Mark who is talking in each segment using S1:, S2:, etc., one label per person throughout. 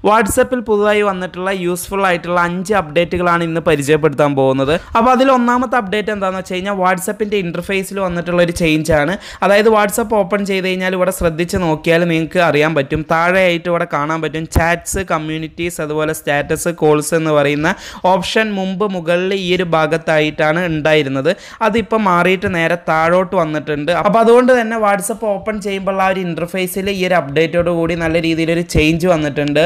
S1: വാട്സപ്പിൽ പുതുതായി വന്നിട്ടുള്ള യൂസ്ഫുൾ ആയിട്ടുള്ള അഞ്ച് അപ്ഡേറ്റുകളാണ് ഇന്ന് പരിചയപ്പെടുത്താൻ പോകുന്നത് അപ്പോൾ അതിൽ ഒന്നാമത്തെ അപ്ഡേറ്റ് എന്താണെന്ന് വെച്ച് കഴിഞ്ഞാൽ വാട്സപ്പിൻ്റെ ഇൻ്റർഫേസിൽ വന്നിട്ടുള്ള ഒരു ചേഞ്ച് ആണ് അതായത് വാട്സപ്പ് ഓപ്പൺ ചെയ്ത് കഴിഞ്ഞാൽ ഇവിടെ ശ്രദ്ധിച്ച് നോക്കിയാൽ നിങ്ങൾക്ക് അറിയാൻ പറ്റും താഴെയായിട്ട് ഇവിടെ കാണാൻ പറ്റും ചാറ്റ്സ് കമ്മ്യൂണിറ്റീസ് അതുപോലെ സ്റ്റാറ്റസ് കോൾസ് എന്ന് പറയുന്ന ഓപ്ഷൻ മുമ്പ് മുകളിൽ ഈ ഒരു ഭാഗത്തായിട്ടാണ് ഉണ്ടായിരുന്നത് അതിപ്പോൾ മാറിയിട്ട് നേരെ താഴോട്ട് വന്നിട്ടുണ്ട് അപ്പോൾ അതുകൊണ്ട് തന്നെ വാട്സപ്പ് ഓപ്പൺ ചെയ്യുമ്പോൾ ആ ഒരു ഇൻ്റർഫേസിൽ ഈ ഒരു അപ്ഡേറ്റോട് കൂടി നല്ല രീതിയിലൊരു ചേഞ്ച് വന്നിട്ടുണ്ട്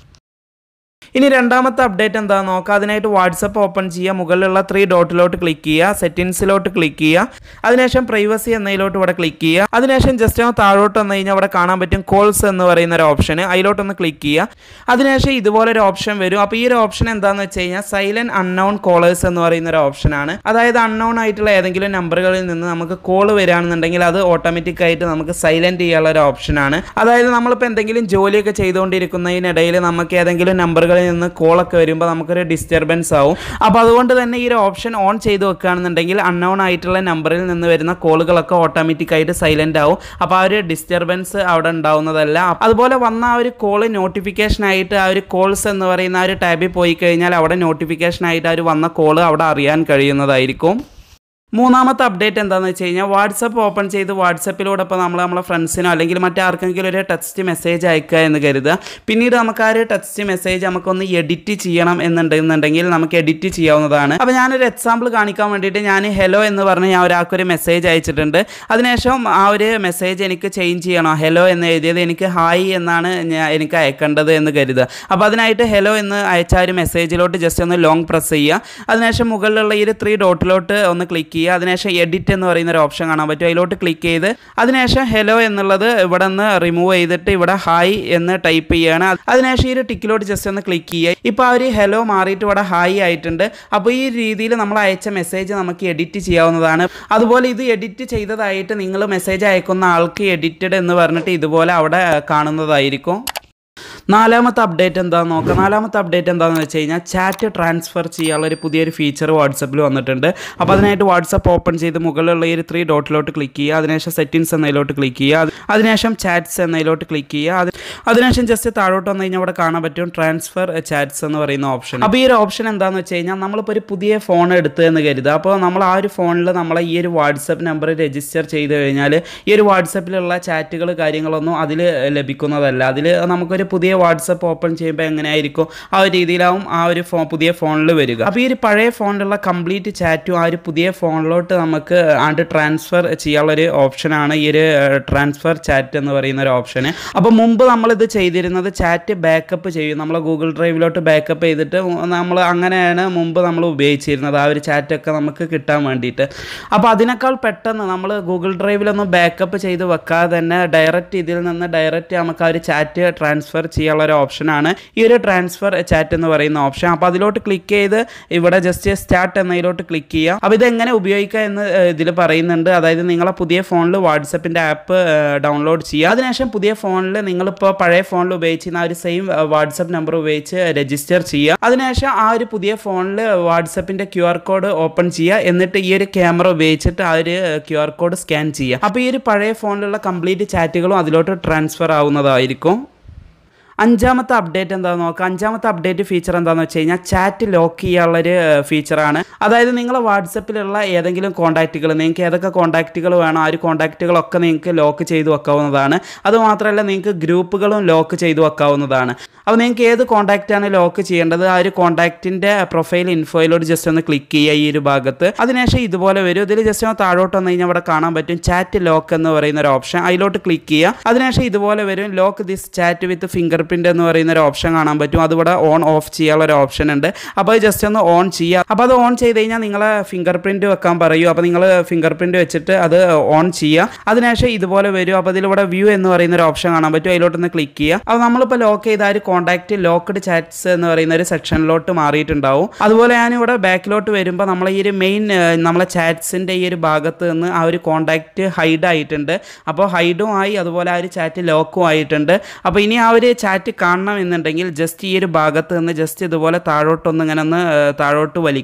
S1: ഇനി രണ്ടാമത്തെ അപ്ഡേറ്റ് എന്താണെന്ന് നോക്കാം അതിനായിട്ട് വാട്സപ്പ് ഓപ്പൺ ചെയ്യുക മുകളിലുള്ള ത്രീ ഡോട്ടിലോട്ട് ക്ലിക്ക് ചെയ്യുക സെറ്റിംഗ്സിലോട്ട് ക്ലിക്ക് ചെയ്യുക അതിനുശേഷം പ്രൈവസി എന്നതിലോട്ട് ഇവിടെ ക്ലിക്ക് ചെയ്യുക അതിനുശേഷം ജസ്റ്റ് ഒന്ന് താഴോട്ട് വന്നു കഴിഞ്ഞാൽ അവിടെ കാണാൻ പറ്റും കോൾസ് എന്ന് പറയുന്ന ഒരു ഓപ്ഷൻ അതിലോട്ടൊന്ന് ക്ലിക്ക് ചെയ്യുക അതിനുശേഷം ഇതുപോലെ ഒരു ഓപ്ഷൻ വരും അപ്പോൾ ഈ ഒരു ഓപ്ഷൻ എന്താണെന്ന് വെച്ച് കഴിഞ്ഞാൽ സൈലന്റ് അൺനോൺ കോളേഴ്സ് എന്ന് പറയുന്ന ഒരു ഓപ്ഷനാണ് അതായത് അൺനോൺ ആയിട്ടുള്ള ഏതെങ്കിലും നമ്പറുകളിൽ നിന്ന് നമുക്ക് കോൾ വരികയാണെന്നുണ്ടെങ്കിൽ അത് ഓട്ടോമാറ്റിക് ആയിട്ട് നമുക്ക് സൈലന്റ് ചെയ്യാനുള്ള ഒരു ഓപ്ഷനാണ് അതായത് നമ്മളിപ്പോൾ എന്തെങ്കിലും ജോലിയൊക്കെ ചെയ്തുകൊണ്ടിരിക്കുന്നതിനിടയിൽ നമുക്ക് ഏതെങ്കിലും നമ്പറുകളിൽ നിന്ന് കോളൊക്കെ വരുമ്പോൾ നമുക്കൊരു ഡിസ്റ്റർബൻസ് ആവും അപ്പോൾ അതുകൊണ്ട് തന്നെ ഈ ഒരു ഓപ്ഷൻ ഓൺ ചെയ്ത് വെക്കുകയാണെന്നുണ്ടെങ്കിൽ അൺനോൺ ആയിട്ടുള്ള നമ്പറിൽ നിന്ന് വരുന്ന കോളുകളൊക്കെ ഓട്ടോമാറ്റിക് ആയിട്ട് സൈലന്റ് ആവും അപ്പോൾ ആ ഒരു ഡിസ്റ്റർബൻസ് അവിടെ ഉണ്ടാവുന്നതല്ല അതുപോലെ വന്ന ആ ഒരു കോള് നോട്ടിഫിക്കേഷൻ ആയിട്ട് ആ ഒരു കോൾസ് എന്ന് പറയുന്ന ആ ഒരു ടാബിൽ പോയി കഴിഞ്ഞാൽ അവിടെ നോട്ടിഫിക്കേഷൻ ആയിട്ട് ആ ഒരു വന്ന കോള് അവിടെ അറിയാൻ കഴിയുന്നതായിരിക്കും മൂന്നാമത്തെ അപ്ഡേറ്റ് എന്താണെന്ന് വെച്ച് കഴിഞ്ഞാൽ വാട്സപ്പ് ഓപ്പൺ ചെയ്ത് വാട്സപ്പിലൂടെ ഇപ്പോൾ നമ്മൾ നമ്മളെ ഫ്രണ്ട്സിനോ അല്ലെങ്കിൽ മറ്റാർക്കെങ്കിലും ഒരു ടെക്സ്റ്റ് മെസ്സേജ് അയക്കുക എന്ന് കരുതുക പിന്നീട് നമുക്ക് ആ ഒരു ടെക്സ്റ്റ് മെസ്സേജ് നമുക്കൊന്ന് എഡിറ്റ് ചെയ്യണം എന്നുണ്ടെന്നുണ്ടെങ്കിൽ നമുക്ക് എഡിറ്റ് ചെയ്യാവുന്നതാണ് അപ്പോൾ ഞാനൊരു എക്സാമ്പിൾ കാണിക്കാൻ വേണ്ടിയിട്ട് ഞാൻ ഹലോ എന്ന് പറഞ്ഞ് ഞാൻ ഒരാൾക്കൊരു മെസ്സേജ് അയച്ചിട്ടുണ്ട് അതിനുശേഷം ആ ഒരു മെസ്സേജ് എനിക്ക് ചേഞ്ച് ചെയ്യണോ ഹലോ എന്ന് എഴുതിയത് എനിക്ക് ഹായ് എന്നാണ് ഞാൻ എനിക്ക് അയക്കേണ്ടത് എന്ന് കരുതുക അപ്പോൾ അതിനായിട്ട് ഹലോ എന്ന് അയച്ച ആ ഒരു മെസ്സേജിലോട്ട് ജസ്റ്റ് ഒന്ന് ലോങ് പ്രസ് ചെയ്യുക അതിനുശേഷം മുകളിലുള്ള ഈ ഒരു ത്രീ ഡോട്ടിലോട്ട് ഒന്ന് ക്ലിക്ക് ചെയ്യുക അതിനുശേഷം എഡിറ്റ് എന്ന് പറയുന്ന ഒരു ഓപ്ഷൻ കാണാൻ പറ്റും അതിലോട്ട് ക്ലിക്ക് ചെയ്ത് അതിനുശേഷം ഹലോ എന്നുള്ളത് ഇവിടെ നിന്ന് റിമൂവ് ചെയ്തിട്ട് ഇവിടെ ഹായ് എന്ന് ടൈപ്പ് ചെയ്യുകയാണ് അതിനുശേഷം ഈ ഒരു ടിക്കിലോട്ട് ജസ്റ്റ് ഒന്ന് ക്ലിക്ക് ചെയ്യുക ഇപ്പോൾ ആ ഒരു ഹലോ മാറിയിട്ട് ഇവിടെ ഹായ് ആയിട്ടുണ്ട് അപ്പോൾ ഈ രീതിയിൽ നമ്മൾ അയച്ച മെസ്സേജ് നമുക്ക് എഡിറ്റ് ചെയ്യാവുന്നതാണ് അതുപോലെ ഇത് എഡിറ്റ് ചെയ്തതായിട്ട് നിങ്ങൾ മെസ്സേജ് അയക്കുന്ന ആൾക്ക് എഡിറ്റഡ് എന്ന് പറഞ്ഞിട്ട് ഇതുപോലെ അവിടെ കാണുന്നതായിരിക്കും നാലാമത്തെ അപ്ഡേറ്റ് എന്താണെന്ന് നോക്കാം നാലാമത്തെ അപ്ഡേറ്റ് എന്താണെന്ന് വെച്ച് കഴിഞ്ഞാൽ ചാറ്റ് ട്രാൻസ്ഫർ ചെയ്യാനുള്ള ഒരു പുതിയൊരു ഫീച്ചർ വാട്സപ്പിൽ വന്നിട്ടുണ്ട് അപ്പോൾ അതിനായിട്ട് വാട്സപ്പ് ഓപ്പൺ ചെയ്ത് മുകളിലുള്ള ഈ ഒരു ത്രീ ഡോട്ടിലോട്ട് ക്ലിക്ക് ചെയ്യുക അതിനുശേഷം സെറ്റിംഗ്സ് എന്നതിലോട്ട് ക്ലിക്ക് ചെയ്യുക അതിനുശേഷം ചാറ്റ്സ് എന്നതിലോട്ട് ക്ലിക്ക് ചെയ്യുക അത് അതിനുശേഷം ജസ്റ്റ് താഴോട്ട് വന്നു കഴിഞ്ഞാൽ ഇവിടെ കാണാൻ പറ്റും ട്രാൻസ്ഫർ ചാറ്റ്സ് എന്ന് പറയുന്ന ഓപ്ഷൻ അപ്പോൾ ഈ ഒരു ഓപ്ഷൻ എന്താണെന്ന് വെച്ച് കഴിഞ്ഞാൽ നമ്മളിപ്പോൾ ഒരു പുതിയ ഫോൺ എടുത്ത് എന്ന് കരുതുക അപ്പോൾ നമ്മൾ ആ ഒരു ഫോണിൽ നമ്മളെ ഈ ഒരു വാട്സപ്പ് നമ്പർ രജിസ്റ്റർ ചെയ്ത് കഴിഞ്ഞാൽ ഈ ഒരു വാട്സപ്പിലുള്ള ചാറ്റുകൾ കാര്യങ്ങളൊന്നും അതിൽ ലഭിക്കുന്നതല്ല അതിൽ നമുക്കൊരു പുതിയ വാട്സപ്പ് ഓപ്പൺ ചെയ്യുമ്പോൾ എങ്ങനെയായിരിക്കും ആ ഒരു രീതിയിലാവും ആ ഒരു ഫോ പുതിയ ഫോണിൽ വരിക അപ്പോൾ ഈ ഒരു പഴയ ഫോണിലുള്ള കംപ്ലീറ്റ് ചാറ്റും ആ ഒരു പുതിയ ഫോണിലോട്ട് നമുക്ക് ആണ്ട് ട്രാൻസ്ഫർ ചെയ്യാനുള്ളൊരു ഓപ്ഷനാണ് ഈ ഒരു ട്രാൻസ്ഫർ ചാറ്റ് എന്ന് പറയുന്ന ഒരു ഓപ്ഷൻ അപ്പോൾ മുമ്പ് നമ്മളിത് ചെയ്തിരുന്നത് ചാറ്റ് ബാക്കപ്പ് ചെയ്യും നമ്മൾ ഗൂഗിൾ ഡ്രൈവിലോട്ട് ബാക്കപ്പ് ചെയ്തിട്ട് നമ്മൾ അങ്ങനെയാണ് മുമ്പ് നമ്മൾ ഉപയോഗിച്ചിരുന്നത് ആ ഒരു ചാറ്റൊക്കെ നമുക്ക് കിട്ടാൻ വേണ്ടിയിട്ട് അപ്പോൾ അതിനേക്കാൾ പെട്ടെന്ന് നമ്മൾ ഗൂഗിൾ ഡ്രൈവിലൊന്നും ബാക്കപ്പ് ചെയ്ത് വെക്കാതെ തന്നെ ഡയറക്റ്റ് ഇതിൽ നിന്ന് ഡയറക്റ്റ് നമുക്ക് ആ ഒരു ചാറ്റ് ട്രാൻസ്ഫർ ചെയ്യാനുള്ള ഒരു ഓപ്ഷനാണ് ഈ ഒരു ട്രാൻസ്ഫർ ചാറ്റ് എന്ന് പറയുന്ന ഓപ്ഷൻ അപ്പോൾ അതിലോട്ട് ക്ലിക്ക് ചെയ്ത് ഇവിടെ ജസ്റ്റ് സ്റ്റാർട്ട് എന്നതിലോട്ട് ക്ലിക്ക് ചെയ്യുക അപ്പോൾ ഇതെങ്ങനെ ഉപയോഗിക്കുക എന്ന് ഇതിൽ പറയുന്നുണ്ട് അതായത് നിങ്ങളെ പുതിയ ഫോണിൽ വാട്സപ്പിൻ്റെ ആപ്പ് ഡൗൺലോഡ് ചെയ്യുക അതിനുശേഷം പുതിയ ഫോണിൽ നിങ്ങളിപ്പോൾ പഴയ ഫോണിൽ ഉപയോഗിച്ചിരുന്ന ആ ഒരു സെയിം വാട്സപ്പ് നമ്പർ ഉപയോഗിച്ച് രജിസ്റ്റർ ചെയ്യുക അതിനുശേഷം ആ ഒരു പുതിയ ഫോണിൽ വാട്സപ്പിൻ്റെ ക്യു ആർ കോഡ് ഓപ്പൺ ചെയ്യുക എന്നിട്ട് ഈ ഒരു ക്യാമറ ഉപയോഗിച്ചിട്ട് ആ ഒരു ക്യു ആർ കോഡ് സ്കാൻ ചെയ്യുക അപ്പോൾ ഈ ഒരു പഴയ ഫോണിലുള്ള കംപ്ലീറ്റ് ചാറ്റുകളും അതിലോട്ട് ട്രാൻസ്ഫർ ആവുന്നതായിരിക്കും അഞ്ചാമത്തെ അപ്ഡേറ്റ് എന്താണെന്ന് നോക്കാം അഞ്ചാമത്തെ അപ്ഡേറ്റ് ഫീച്ചർ എന്താണെന്ന് വെച്ച് കഴിഞ്ഞാൽ ചാറ്റ് ലോക്ക് ചെയ്യാനുള്ളൊരു ഫീച്ചറാണ് അതായത് നിങ്ങൾ വാട്സപ്പിലുള്ള ഏതെങ്കിലും കോൺടാക്റ്റുകൾ നിങ്ങൾക്ക് ഏതൊക്കെ കോൺടാക്റ്റുകൾ വേണോ ആ ഒരു കോൺടാക്റ്റുകളൊക്കെ നിങ്ങൾക്ക് ലോക്ക് ചെയ്ത് വെക്കാവുന്നതാണ് അതുമാത്രമല്ല നിങ്ങൾക്ക് ഗ്രൂപ്പുകളും ലോക്ക് ചെയ്ത് വെക്കാവുന്നതാണ് അപ്പോൾ നിങ്ങൾക്ക് ഏത് കോൺടാക്റ്റാണ് ലോക്ക് ചെയ്യേണ്ടത് ആ ഒരു കോൺടാക്റ്റിൻ്റെ പ്രൊഫൈൽ ഇൻഫോയിലോട്ട് ജസ്റ്റ് ഒന്ന് ക്ലിക്ക് ചെയ്യുക ഈ ഒരു ഭാഗത്ത് അതിനുശേഷം ഇതുപോലെ വരും ഇതിൽ ജസ്റ്റ് ഒന്ന് താഴോട്ട് വന്നു കഴിഞ്ഞാൽ ഇവിടെ കാണാൻ പറ്റും ചാറ്റ് ലോക്ക് എന്ന് പറയുന്ന ഒരു ഓപ്ഷൻ അതിലോട്ട് ക്ലിക്ക് ചെയ്യുക അതിനുശേഷം ഇതുപോലെ വരും lock this chat with fingerprint എന്ന് പറയുന്ന ഒരു ഓപ്ഷൻ കാണാൻ പറ്റും അതിവിടെ ഓൺ ഓഫ് ചെയ്യാനുള്ള ഒരു ഓപ്ഷൻ ഉണ്ട് അപ്പോൾ അത് ജസ്റ്റ് ഒന്ന് ഓൺ ചെയ്യുക അപ്പോൾ അത് ഓൺ ചെയ്ത് കഴിഞ്ഞാൽ നിങ്ങളെ ഫിംഗർ പ്രിൻറ്റ് വെക്കാൻ പറയൂ അപ്പോൾ നിങ്ങൾ ഫിംഗർ പ്രിൻറ്റ് വെച്ചിട്ട് അത് ഓൺ ചെയ്യുക അതിനുശേഷം ഇതുപോലെ വരും അപ്പോൾ ഇതിലിവിടെ വ്യൂ എന്ന് പറയുന്ന ഒരു ഓപ്ഷൻ കാണാൻ പറ്റും അതിലോട്ടൊന്ന് ക്ലിക്ക് ചെയ്യുക അപ്പോൾ നമ്മളിപ്പോൾ ലോക്ക് ചെയ്ത ആ ഒരു കോൺടാക്റ്റ് ലോക്ക്ഡ് ചാറ്റ്സ് എന്ന് പറയുന്ന ഒരു സെക്ഷനിലോട്ട് മാറിയിട്ടുണ്ടാവും അതുപോലെ ഞാനിവിടെ ബാക്കിലോട്ട് വരുമ്പോൾ നമ്മൾ ഈ ഒരു മെയിൻ നമ്മളെ ചാറ്റ്സിൻ്റെ ഈ ഒരു ഭാഗത്ത് നിന്ന് ആ ഒരു കോൺടാക്റ്റ് ഹൈഡ് ആയിട്ടുണ്ട് അപ്പോൾ ഹൈഡും ആയി അതുപോലെ ആ ഒരു ചാറ്റ് ലോക്കും ആയിട്ടുണ്ട് അപ്പോൾ ഇനി ആ ഒരു ചാറ്റ് കാണണം എന്നുണ്ടെങ്കിൽ ജസ്റ്റ് ഈ ഒരു ഭാഗത്ത് നിന്ന് ജസ്റ്റ് ഇതുപോലെ താഴോട്ടൊന്ന് ഇങ്ങനെ ഒന്ന് താഴോട്ട് വലിക്കുക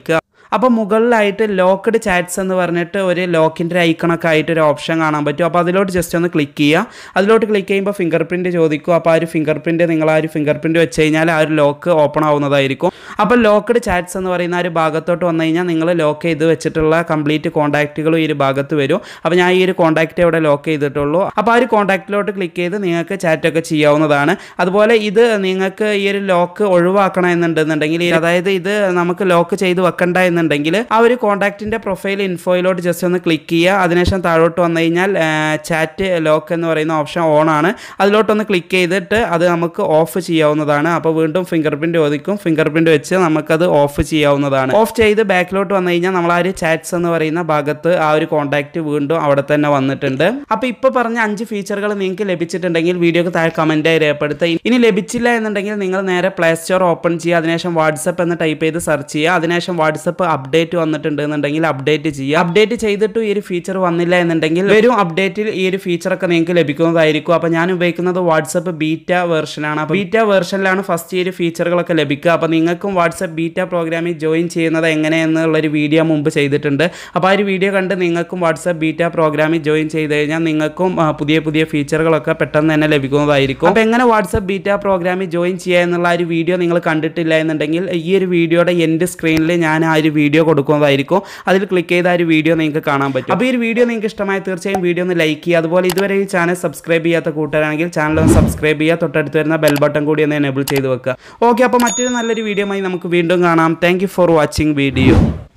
S1: അപ്പോൾ മുകളിലായിട്ട് ലോക്ക്ഡ് ചാറ്റ്സ് എന്ന് പറഞ്ഞിട്ട് ഒരു ലോക്കിൻ്റെ ഐക്കണൊക്കെ ആയിട്ട് ഒരു ഓപ്ഷൻ കാണാൻ പറ്റും അപ്പോൾ അതിലോട്ട് ജസ്റ്റ് ഒന്ന് ക്ലിക്ക് ചെയ്യുക അതിലോട്ട് ക്ലിക്ക് ചെയ്യുമ്പോൾ ഫിംഗർ പ്രിൻറ്റ് ചോദിക്കും അപ്പോൾ ആ ഒരു ഫിംഗർ പ്രിൻറ്റ് നിങ്ങൾ ആ ഒരു ഫിംഗർ പ്രിൻറ്റ് വെച്ച് കഴിഞ്ഞാൽ ആ ഒരു ലോക്ക് ഓപ്പൺ ആവുന്നതായിരിക്കും അപ്പോൾ ലോക്ക്ഡ് ചാറ്റ്സ് എന്ന് പറയുന്ന ആ ഒരു ഭാഗത്തോട്ട് വന്നു കഴിഞ്ഞാൽ നിങ്ങൾ ലോക്ക് ചെയ്ത് വെച്ചിട്ടുള്ള കംപ്ലീറ്റ് കോൺടാക്റ്റുകളും ഈ ഒരു ഭാഗത്ത് വരും അപ്പോൾ ഞാൻ ഈ ഒരു കോൺടാക്റ്റ് ഇവിടെ ലോക്ക് ചെയ്തിട്ടുള്ളൂ അപ്പോൾ ആ ഒരു കോൺടാക്റ്റിലോട്ട് ക്ലിക്ക് ചെയ്ത് നിങ്ങൾക്ക് ചാറ്റൊക്കെ ചെയ്യാവുന്നതാണ് അതുപോലെ ഇത് നിങ്ങൾക്ക് ഈ ഒരു ലോക്ക് ഒഴിവാക്കണം എന്നുണ്ടെന്നുണ്ടെങ്കിൽ ഈ- അതായത് ഇത് നമുക്ക് ലോക്ക് ചെയ്ത് വെക്കണ്ട എന്നുണ്ടെങ്കിൽ ആ ഒരു കോൺടാക്റ്റിൻ്റെ പ്രൊഫൈൽ ഇൻഫോയിലോട്ട് ജസ്റ്റ് ഒന്ന് ക്ലിക്ക് ചെയ്യുക അതിനുശേഷം താഴോട്ട് വന്നു കഴിഞ്ഞാൽ ചാറ്റ് ലോക്ക് എന്ന് പറയുന്ന ഓപ്ഷൻ ഓൺ ആണ് അതിലോട്ടൊന്ന് ക്ലിക്ക് ചെയ്തിട്ട് അത് നമുക്ക് ഓഫ് ചെയ്യാവുന്നതാണ് അപ്പോൾ വീണ്ടും ഫിംഗർ പ്രിൻറ്റ് ഒതുക്കും ഫിംഗർ പ്രിൻറ്റ് വെച്ച് നമുക്കത് ഓഫ് ചെയ്യാവുന്നതാണ് ഓഫ് ചെയ്ത് ബാക്കിലോട്ട് വന്നു കഴിഞ്ഞാൽ നമ്മൾ ആ ഒരു ചാറ്റ്സ് എന്ന് പറയുന്ന ഭാഗത്ത് ആ ഒരു കോൺടാക്റ്റ് വീണ്ടും അവിടെ തന്നെ വന്നിട്ടുണ്ട് അപ്പോൾ ഇപ്പോൾ പറഞ്ഞ അഞ്ച് ഫീച്ചറുകൾ നിങ്ങൾക്ക് ലഭിച്ചിട്ടുണ്ടെങ്കിൽ വീഡിയോക്ക് താഴെ കമൻറ്റായി രേഖപ്പെടുത്തുക ഇനി ലഭിച്ചില്ല എന്നുണ്ടെങ്കിൽ നിങ്ങൾ നേരെ പ്ലേ സ്റ്റോർ ഓപ്പൺ ചെയ്യുക അതിനുശേഷം വാട്സപ്പ് എന്ന് ടൈപ്പ് ചെയ്ത് സെർച്ച് ചെയ്യുക അതിനുശേഷം വാട്സപ്പ് അപ്ഡേറ്റ് വന്നിട്ടുണ്ട് എന്നുണ്ടെങ്കിൽ അപ്ഡേറ്റ് ചെയ്യുക അപ്ഡേറ്റ് ചെയ്തിട്ടും ഈ ഒരു ഫീച്ചർ വന്നില്ല എന്നുണ്ടെങ്കിൽ വരും അപ്ഡേറ്റിൽ ഈ ഒരു ഫീച്ചറൊക്കെ നിങ്ങൾക്ക് ലഭിക്കുന്നതായിരിക്കും അപ്പോൾ ഞാൻ ഉപയോഗിക്കുന്നത് വാട്സപ്പ് ബീറ്റ വെർഷനാണ് അപ്പോൾ ബീറ്റ വെർഷനിലാണ് ഫസ്റ്റ് ഈ ഒരു ഫീച്ചറുകളൊക്കെ ലഭിക്കുക അപ്പോൾ നിങ്ങൾക്കും വാട്സപ്പ് ബീറ്റ പ്രോഗ്രാമിൽ ജോയിൻ ചെയ്യുന്നത് എങ്ങനെയെന്നുള്ളൊരു വീഡിയോ മുമ്പ് ചെയ്തിട്ടുണ്ട് അപ്പോൾ ആ ഒരു വീഡിയോ കണ്ട് നിങ്ങൾക്കും വാട്സപ്പ് ബീറ്റ പ്രോഗ്രാമിൽ ജോയിൻ ചെയ്ത് കഴിഞ്ഞാൽ നിങ്ങൾക്കും ആ, പുതിയ പുതിയ ഫീച്ചറുകളൊക്കെ പെട്ടെന്ന് തന്നെ ലഭിക്കുന്നതായിരിക്കും അപ്പോൾ എങ്ങനെ വാട്സപ്പ് ബീറ്റ പ്രോഗ്രാമിൽ ജോയിൻ ചെയ്യുക എന്നുള്ള ആ ഒരു വീഡിയോ നിങ്ങൾ കണ്ടിട്ടില്ല എന്നുണ്ടെങ്കിൽ ഈ ഒരു വീഡിയോയുടെ എൻഡ് സ്ക്രീനിൽ ഞാൻ ആ ഒരു വീഡിയോ കൊടുക്കുന്നതായിരിക്കും അതിൽ ക്ലിക്ക് ചെയ്ത ആ ഒരു വീഡിയോ നിങ്ങൾക്ക് കാണാൻ പറ്റും അപ്പോൾ ഈ ഒരു വീഡിയോ നിങ്ങൾക്ക് ഇഷ്ടമായി തീർച്ചയായും വീഡിയോ ഒന്ന് ലൈക്ക് ചെയ്യുക അതുപോലെ ഇതുവരെ ഈ ചാനൽ സബ്സ്ക്രൈബ് ചെയ്യാത്ത കൂട്ടുകാരാണെങ്കിൽ ചാനൽ ഒന്ന് സബ്സ്ക്രൈബ് ചെയ്യുക തൊട്ടടുത്ത് വരുന്ന ബെൽ ബട്ടൺ കൂടി ഒന്ന് എനേബിൾ ചെയ്ത് വെക്കുക ഓക്കെ അപ്പോൾ മറ്റൊരു നല്ലൊരു വീഡിയോ നമുക്ക് വീണ്ടും കാണാം താങ്ക് ഫോർ വാച്ചിങ് വീഡിയോ